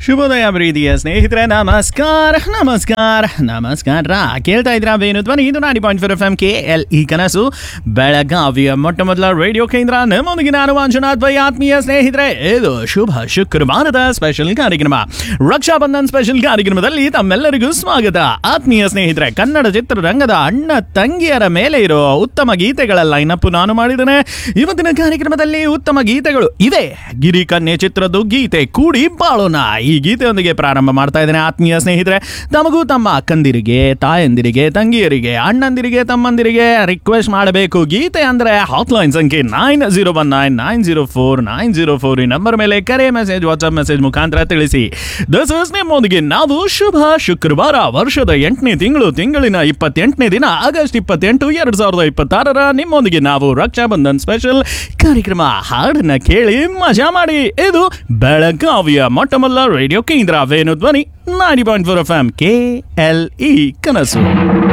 ಶುಭೋದಯ ಪ್ರೀತಿಯ ಸ್ನೇಹಿತರೆ ನಮಸ್ಕಾರ ನಮಸ್ಕಾರ ನಮಸ್ಕಾರ ಕೇಳ್ತಾ ಇದ್ರ ವೇಣು ಧ್ವನಿ ಇದು ninety point four F M K L E ಕನಸು ಬೆಳಗಾವಿಯ ಮೊಟ್ಟ ಮೊದಲ ರೇಡಿಯೋ ಕೇಂದ್ರ ನಮ್ಮೊಂದಿಗೆ ನಾನು ಮಂಜುನಾಥ್ ಬೈ ಆತ್ಮೀಯ ಸ್ನೇಹಿತರೆ ಇದು ಶುಭ ಶುಕ್ರವಾರದ ಸ್ಪೆಷಲ್ ಕಾರ್ಯಕ್ರಮ ರಕ್ಷಾ ಬಂಧನ್ ಸ್ಪೆಷಲ್ ಕಾರ್ಯಕ್ರಮದಲ್ಲಿ ತಮ್ಮೆಲ್ಲರಿಗೂ ಸ್ವಾಗತ ಆತ್ಮೀಯ ಸ್ನೇಹಿತರೆ ಕನ್ನಡ ಚಿತ್ರರಂಗದ ಅಣ್ಣ ತಂಗಿಯರ ಮೇಲೆ ಇರೋ ಉತ್ತಮ ಗೀತೆಗಳ ಲೈನಪ್ ನಾನು ಮಾಡಿದ್ದೇನೆ ಇವತ್ತಿನ ಕಾರ್ಯಕ್ರಮದಲ್ಲಿ ಉತ್ತಮ ಗೀತೆಗಳು ಇವೆ ಗಿರಿ ಕನ್ಯೆ ಚಿತ್ರದ್ದು ಗೀತೆ ಕೂಡಿ ಬಾಳೋಣ ಈ ಗೀತೆಯೊಂದಿಗೆ ಪ್ರಾರಂಭ ಮಾಡ್ತಾ ಇದ್ದೇನೆ ಆತ್ಮೀಯ ಸ್ನೇಹಿತರೆ ತಮಗೂ ತಮ್ಮ ಅಕ್ಕಂದಿರಿಗೆ ತಾಯಂದಿರಿಗೆ ತಂಗಿಯರಿಗೆ ಅಣ್ಣಂದಿರಿಗೆ ತಮ್ಮಂದಿರಿಗೆ ರಿಕ್ವೆಸ್ಟ್ ಮಾಡಬೇಕು ಗೀತೆ ಅಂದ್ರೆ ಹಾಟ್ಲೈನ್ ಸಂಖ್ಯೆ nine zero one nine nine zero four nine zero four ಈ ನಂಬರ್ ಮೇಲೆ ಕರೆ ಮೆಸೇಜ್ ವಾಟ್ಸ್ಆಪ್ ಮೆಸೇಜ್ ಮುಖಾಂತರ ತಿಳಿಸಿ ದಿಸ್ ಇಸ್ ನಿಮ್ಮೊಂದಿಗೆ ನಾವು ಶುಭ ಶುಕ್ರವಾರ ವರ್ಷದ ಎಂಟನೇ ತಿಂಗಳು ತಿಂಗಳಿನ ಇಪ್ಪತ್ತೆಂಟನೇ ದಿನ ಆಗಸ್ಟ್ ಇಪ್ಪತ್ತೆಂಟು ಎರಡ್ ಸಾವಿರದ ಇಪ್ಪತ್ತಾರರ ನಿಮ್ಮೊಂದಿಗೆ ನಾವು ರಕ್ಷಾ ಬಂಧನ್ ಸ್ಪೆಷಲ್ ಕಾರ್ಯಕ್ರಮ ಹಾಡನ್ನ ಕೇಳಿ ಮಜಾ ಮಾಡಿ ಇದು ಬೆಳಗಾವಿಯ ಮೊಟ್ಟಮೊದಲ ರೇಡಿಯೋ ಕೇಂದ್ರ Venu Dhwani ninety point four F M K L E ಕನಸು